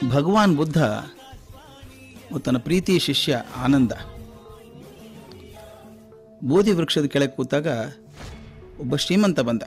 ಭಗವಾನ್ ಬುದ್ಧ ತನ್ನ ಪ್ರೀತಿ ಶಿಷ್ಯ ಆನಂದ ಬೋಧಿ ವೃಕ್ಷದ ಕೆಳಗೆ ಕೂತಾಗ ಒಬ್ಬ ಶ್ರೀಮಂತ ಬಂದ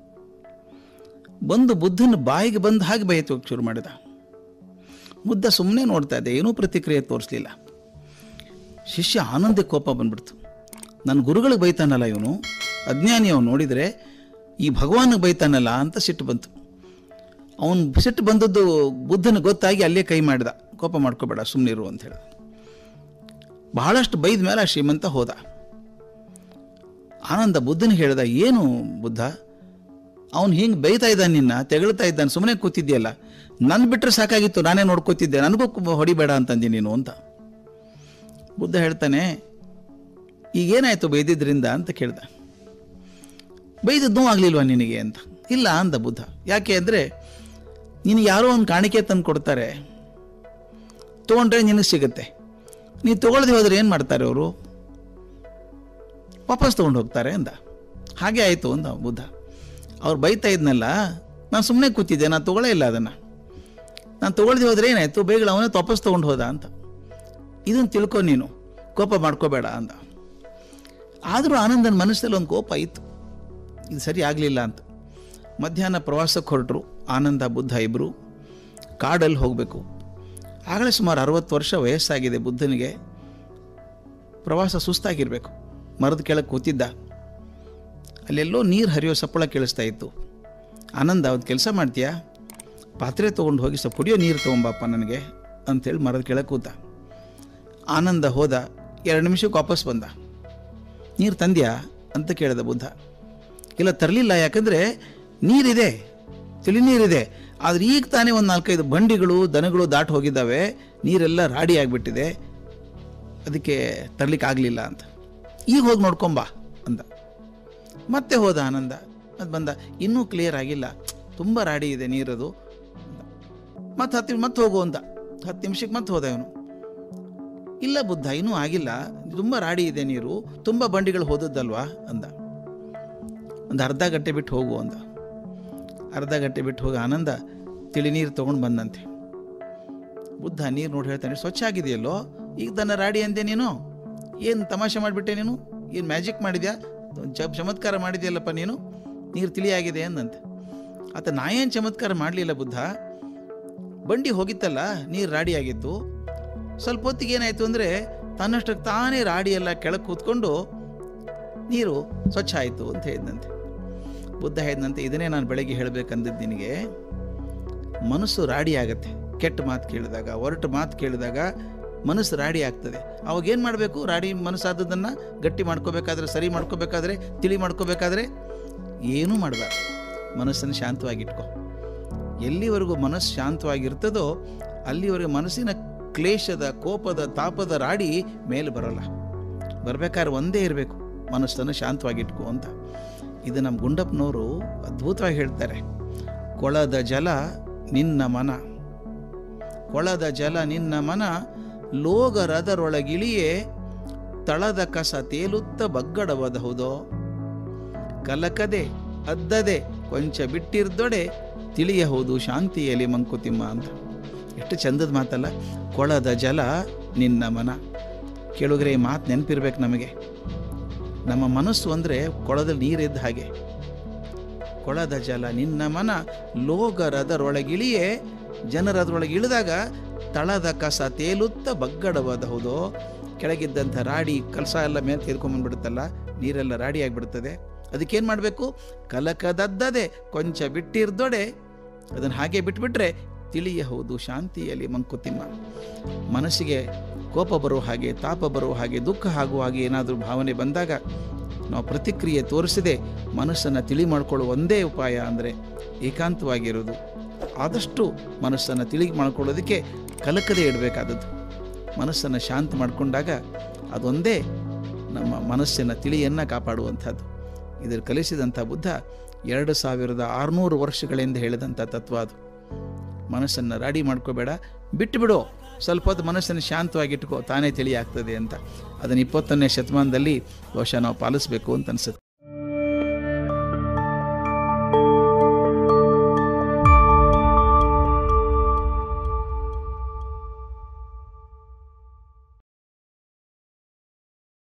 ಬಂದು ಬುದ್ಧನ ಬಾಯಿಗೆ ಬಂದ ಹಾಗೆ ಬೈಯೋಕೆ ಶುರು ಮಾಡಿದ ಬುದ್ಧ ಸುಮ್ಮನೆ ನೋಡ್ತಾ ಇದ್ದೆ ಏನೂ ಪ್ರತಿಕ್ರಿಯೆ ತೋರಿಸ್ಲಿಲ್ಲ ಶಿಷ್ಯ ಆನಂದಕ್ಕೆ ಕೋಪ ಬಂದ್ಬಿಡ್ತು ನನ್ನ ಗುರುಗಳಿಗೆ ಬೈತಾನಲ್ಲ ಇವನು ಅಜ್ಞಾನಿ ಅವನು ನೋಡಿದರೆ ಈ ಭಗವಾನಿಗೆ ಬೈತಾನಲ್ಲ ಅಂತ ಸಿಟ್ಟು ಬಂತು ಅವನು ಸಿಟ್ಟು ಬಂದದ್ದು ಬುದ್ಧನ ಗೊತ್ತಾಗಿ ಅಲ್ಲೇ ಕೈ ಮಾಡಿದ ಕೋಪ ಮಾಡ್ಕೋಬೇಡ ಸುಮ್ಮನಿರು ಅಂತ ಹೇಳಿದ ಬಹಳಷ್ಟು ಬೈದ ಮೇಲೆ ಆ ಶ್ರೀಮಂತ ಹೋದ ಆನಂದ ಬುದ್ಧನಿಗೆ ಹೇಳ್ದ ಏನು ಬುದ್ಧ ಅವನು ಹಿಂಗೆ ಬೈತಾ ಇದ್ದಾನೆ ನಿನ್ನ ತೆಗಳ್ತಾ ಇದ್ದಾನೆ ಸುಮ್ಮನೆ ಕೂತಿದ್ಯಲ್ಲ ನನ್ನ ಬಿಟ್ಟರೆ ಸಾಕಾಗಿತ್ತು ನಾನೇ ನೋಡ್ಕೋತಿದ್ದೆ ನನಗೂ ಕು- ಹೊಡಿಬೇಡ ಅಂತಂದಿ ನೀನು ಅಂತ ಬುದ್ಧ ಹೇಳ್ತಾನೆ ಈಗೇನಾಯ್ತು ಬೈದಿದ್ರಿಂದ ಅಂತ ಕೇಳ್ದ ಬೈದದ್ದು ನೋವಾಗ್ಲಿಲ್ವಾ ನಿನಗೆ ಅಂತ ಇಲ್ಲ ಅಂದ ಬುದ್ಧ ಯಾಕೆ ಅಂದರೆ ನೀನು ಯಾರೋ ಒಂದು ಕಾಣಿಕೆ ತಂದು ಕೊಡ್ತಾರೆ ತೊಗೊಂಡ್ರೆ ನಿನಗೆ ಸಿಗುತ್ತೆ ನೀನು ತೊಗೊಳ್ದೆ ಹೋದ್ರೆ ಏನು ಮಾಡ್ತಾರೆ ಅವರು ವಾಪಸ್ ತೊಗೊಂಡು ಹೋಗ್ತಾರೆ ಅಂದ ಹಾಗೆ ಆಯಿತು ಅಂದ ಬುದ್ಧ ಅವ್ರು ಬೈತಾ ಇದ್ನಲ್ಲ ನಾನು ಸುಮ್ಮನೆ ಕೂತಿದ್ದೆ ನಾನು ತೊಗೊಳ್ಳೇ ಇಲ್ಲ ಅದನ್ನು ನಾನು ತೊಗೊಳ್ದೆ ಹೋದ್ರೆ ಏನಾಯಿತು ಬೇಗ ಅವನೇ ವಾಪಸ್ ತೊಗೊಂಡು ಹೋದ ಅಂತ ಇದನ್ನು ತಿಳ್ಕೊ ನೀನು ಕೋಪ ಮಾಡ್ಕೋಬೇಡ ಅಂದ ಆದರೂ ಆನಂದನ ಮನಸ್ಸಲ್ಲಿ ಒಂದು ಕೋಪ ಇತ್ತು ಇದು ಸರಿ ಆಗಲಿಲ್ಲ ಅಂತ ಮಧ್ಯಾಹ್ನ ಪ್ರವಾಸಕ್ಕೆ ಹೊರಟರು ಆನಂದ ಬುದ್ಧ ಇಬ್ಬರು ಕಾಡಲ್ಲಿ ಹೋಗಬೇಕು ಆಗಲೇ ಸುಮಾರು ಅರವತ್ತು ವರ್ಷ ವಯಸ್ಸಾಗಿದೆ ಬುದ್ಧನಿಗೆ ಪ್ರವಾಸ ಸುಸ್ತಾಗಿರಬೇಕು ಮರದ ಕೆಳಗೆ ಕೂತಿದ್ದ ಅಲ್ಲೆಲ್ಲೋ ನೀರು ಹರಿಯೋ ಸಪ್ಪಳ ಕೇಳಿಸ್ತಾ ಇತ್ತು ಆನಂದ ಒಂದು ಕೆಲಸ ಮಾಡ್ತೀಯಾ ಪಾತ್ರೆ ತೊಗೊಂಡು ಹೋಗಿ ಸ್ವಲ್ಪ ಕುಡಿಯೋ ನೀರು ತೊಗೊಂಬಪ್ಪ ನನಗೆ ಅಂಥೇಳಿ ಮರದ ಕೆಳಗೆ ಕೂತ ಆನಂದ ಹೋದ ಎರಡು ನಿಮಿಷಕ್ಕೆ ವಾಪಸ್ ಬಂದ ನೀರು ತಂದ್ಯಾ ಅಂತ ಕೇಳಿದ ಬುದ್ಧ ಇಲ್ಲ ತರಲಿಲ್ಲ ಯಾಕಂದರೆ ನೀರಿದೆ ತಿಳಿ ನೀರಿದೆ ಆದರೆ ಈಗ ತಾನೇ ಒಂದು ನಾಲ್ಕೈದು ಬಂಡಿಗಳು ದನಗಳು ದಾಟಿ ಹೋಗಿದ್ದಾವೆ ನೀರೆಲ್ಲ ರಾಡಿ ಆಗಿಬಿಟ್ಟಿದೆ ಅದಕ್ಕೆ ತರ್ಲಿಕ್ಕೆ ಆಗಲಿಲ್ಲ ಅಂತ ಈಗ ಹೋಗಿ ನೋಡ್ಕೊಂಬಾ ಅಂದ ಮತ್ತೆ ಹೋದ ಆನಂದ ಅದು ಬಂದ ಇನ್ನೂ ಕ್ಲಿಯರ್ ಆಗಿಲ್ಲ ತುಂಬ ರಾಡಿ ಇದೆ ನೀರದು ಮತ್ತೆ ಹತ್ತು ಮತ್ತೆ ಹೋಗು ಅಂದ ಹತ್ತು ನಿಮಿಷಕ್ಕೆ ಮತ್ತೆ ಹೋದ ಇವನು ಇಲ್ಲ ಬುದ್ಧ ಇನ್ನೂ ಆಗಿಲ್ಲ ತುಂಬ ರಾಡಿ ಇದೆ ನೀರು ತುಂಬ ಬಂಡಿಗಳು ಹೋದದ್ದಲ್ವಾ ಅಂದ ಒಂದು ಅರ್ಧ ಗಂಟೆ ಬಿಟ್ಟು ಹೋಗು ಅಂದ ಅರ್ಧ ಗಂಟೆ ಬಿಟ್ಟು ಹೋಗಿ ಆನಂದ ತಿಳಿ ನೀರು ತೊಗೊಂಡು ಬಂದಂತೆ ಬುದ್ಧ ನೀರು ನೋಡಿ ಹೇಳ್ತಾನೆ ಸ್ವಚ್ಛ ಆಗಿದೆಯಲ್ಲೋ ಈಗ ತನ್ನ ರಾಡಿ ಅಂದೆ ನೀನು ಏನು ತಮಾಷೆ ಮಾಡಿಬಿಟ್ಟೆ ನೀನು ಏನು ಮ್ಯಾಜಿಕ್ ಮಾಡಿದ್ಯಾ ಚ ಚಮತ್ಕಾರ ಮಾಡಿದ್ಯಲ್ಲಪ್ಪ ನೀನು ನೀರು ತಿಳಿಯಾಗಿದೆ ಅಂದಂತೆ ಆತ ನಾ ಏನು ಚಮತ್ಕಾರ ಮಾಡಲಿಲ್ಲ ಬುದ್ಧ ಬಂಡಿ ಹೋಗಿತ್ತಲ್ಲ ನೀರು ರಾಡಿ ಆಗಿತ್ತು ಸ್ವಲ್ಪ ಹೊತ್ತಿಗೆ ಏನಾಯಿತು ಅಂದರೆ ತನ್ನಷ್ಟಕ್ಕೆ ತಾನೇ ರಾಡಿ ಎಲ್ಲ ಕೆಳಗೆ ಕೂತ್ಕೊಂಡು ನೀರು ಸ್ವಚ್ಛ ಆಯಿತು ಅಂತ ಹೇಳಿದಂತೆ ಬುದ್ಧ ಹೇಳಿದಂತೆ ಇದನ್ನೇ ನಾನು ಬೆಳಗ್ಗೆ ಹೇಳಬೇಕಂದಿದ್ದು ನಿನಗೆ ಮನಸ್ಸು ರಾಡಿ ಆಗತ್ತೆ ಕೆಟ್ಟ ಮಾತು ಕೇಳಿದಾಗ ಒರಟು ಮಾತು ಕೇಳಿದಾಗ ಮನಸ್ಸು ರಾಡಿ ಆಗ್ತದೆ ಅವಾಗ ಏನು ಮಾಡಬೇಕು ರಾಡಿ ಮನಸ್ಸಾದದನ್ನು ಗಟ್ಟಿ ಮಾಡ್ಕೋಬೇಕಾದ್ರೆ ಸರಿ ಮಾಡ್ಕೋಬೇಕಾದ್ರೆ ತಿಳಿ ಮಾಡ್ಕೋಬೇಕಾದ್ರೆ ಏನೂ ಮಾಡಬಾರ್ದು ಮನಸ್ಸನ್ನು ಶಾಂತವಾಗಿಟ್ಕೋ ಎಲ್ಲಿವರೆಗೂ ಮನಸ್ಸು ಶಾಂತವಾಗಿರ್ತದೋ ಅಲ್ಲಿವರೆಗೂ ಮನಸ್ಸಿನ ಕ್ಲೇಶದ ಕೋಪದ ತಾಪದ ರಾಡಿ ಮೇಲೆ ಬರೋಲ್ಲ ಬರ್ಬೇಕಾದ್ರೆ ಒಂದೇ ಇರಬೇಕು ಮನಸ್ಸನ್ನು ಶಾಂತವಾಗಿಟ್ಕೋ ಅಂತ ಇದು ನಮ್ಮ ಗುಂಡಪ್ಪನವರು ಅದ್ಭುತವಾಗಿ ಹೇಳ್ತಾರೆ ಕೊಳದ ಜಲ ನಿನ್ನ ಮನ ಕೊಳದ ಜಲ ನಿನ್ನ ಮನ ಲೋಗರದರೊಳಗಿಳಿಯೇ ತಳದ ಕಸ ತೇಲುತ್ತ ಬಗ್ಗಡವದಹುದೋ ಕಲಕದೆ ಅದ್ದದೆ ಕೊಂಚ ಬಿಟ್ಟಿರ್ದೊಡೆ ತಿಳಿಯಬಹುದು ಶಾಂತಿಯಲ್ಲಿ ಮಂಕುತಿಮ್ಮ ಅಂತ ಎಷ್ಟು ಚಂದದ ಮಾತಲ್ಲ ಕೊಳದ ಜಲ ನಿನ್ನ ಮನ ಕೇಳುಗರೆ ಈ ಮಾತು ನೆನಪಿರ್ಬೇಕು ನಮಗೆ ನಮ್ಮ ಮನಸ್ಸು ಅಂದರೆ ಕೊಳದಲ್ಲಿ ನೀರಿದ್ದ ಹಾಗೆ ಕೊಳದ ಜಲ ನಿನ್ನ ಮನ ಲೋಗರದರೊಳಗಿಳಿಯೇ ಜನರದ್ರೊಳಗೆ ಇಳಿದಾಗ ತಳದ ಕಸ ತೇಲುತ್ತ ಬಗ್ಗಡಬಹುದೋ ಕೆಳಗಿದ್ದಂಥ ರಾಡಿ ಕಲಸ ಎಲ್ಲ ಮೇಲೆ ತೀರ್ಕೊಂಬಂದ್ಬಿಡುತ್ತಲ್ಲ ನೀರೆಲ್ಲ ರಾಡಿ ಆಗಿಬಿಡ್ತದೆ ಅದಕ್ಕೇನು ಮಾಡಬೇಕು ಕಲಕದದ್ದದೆ ಕೊಂಚ ಬಿಟ್ಟಿರ್ದೊಡೆ ಅದನ್ನು ಹಾಗೆ ಬಿಟ್ಬಿಟ್ರೆ ತಿಳಿಯಬಹುದು ಶಾಂತಿಯಲ್ಲಿ ಮಂಕುತಿಮ್ಮ ಮನಸ್ಸಿಗೆ ಕೋಪ ಬರೋ ಹಾಗೆ ತಾಪ ಬರೋ ಹಾಗೆ ದುಃಖ ಆಗುವ ಹಾಗೆ ಏನಾದರೂ ಭಾವನೆ ಬಂದಾಗ ನಾವು ಪ್ರತಿಕ್ರಿಯೆ ತೋರಿಸದೆ ಮನಸ್ಸನ್ನು ತಿಳಿ ಮಾಡಿಕೊಳ್ಳುವ ಒಂದೇ ಉಪಾಯ ಅಂದರೆ ಏಕಾಂತವಾಗಿರೋದು ಆದಷ್ಟು ಮನಸ್ಸನ್ನು ತಿಳಿ ಮಾಡ್ಕೊಳ್ಳೋದಕ್ಕೆ ಕಲಕದೇ ಇಡಬೇಕಾದದ್ದು ಮನಸ್ಸನ್ನು ಶಾಂತ ಮಾಡಿಕೊಂಡಾಗ ಅದೊಂದೇ ನಮ್ಮ ಮನಸ್ಸಿನ ತಿಳಿಯನ್ನು ಕಾಪಾಡುವಂಥದ್ದು ಇದನ್ನು ಕಲಿಸಿದಂಥ ಬುದ್ಧ ಎರಡು ಸಾವಿರದ ಆರುನೂರು ವರ್ಷಗಳಿಂದ ಹೇಳಿದಂಥ ತತ್ವ ಅದು ಮನಸ್ಸನ್ನು ರಾಡಿ ಮಾಡ್ಕೋಬೇಡ ಬಿಟ್ಟು ಬಿಡು ಸ್ವಲ್ಪ ಹೊತ್ತು ಮನಸ್ಸನ್ನು ಶಾಂತವಾಗಿಟ್ಕೋ ತಾನೇ ತಿಳಿ ಆಗ್ತದೆ ಅಂತ ಅದನ್ನು ಇಪ್ಪತ್ತೊಂದನೇ ಶತಮಾನದಲ್ಲಿ ಬಹುಶಃ ನಾವು ಪಾಲಿಸಬೇಕು ಅಂತ ಅನಿಸುತ್ತೆ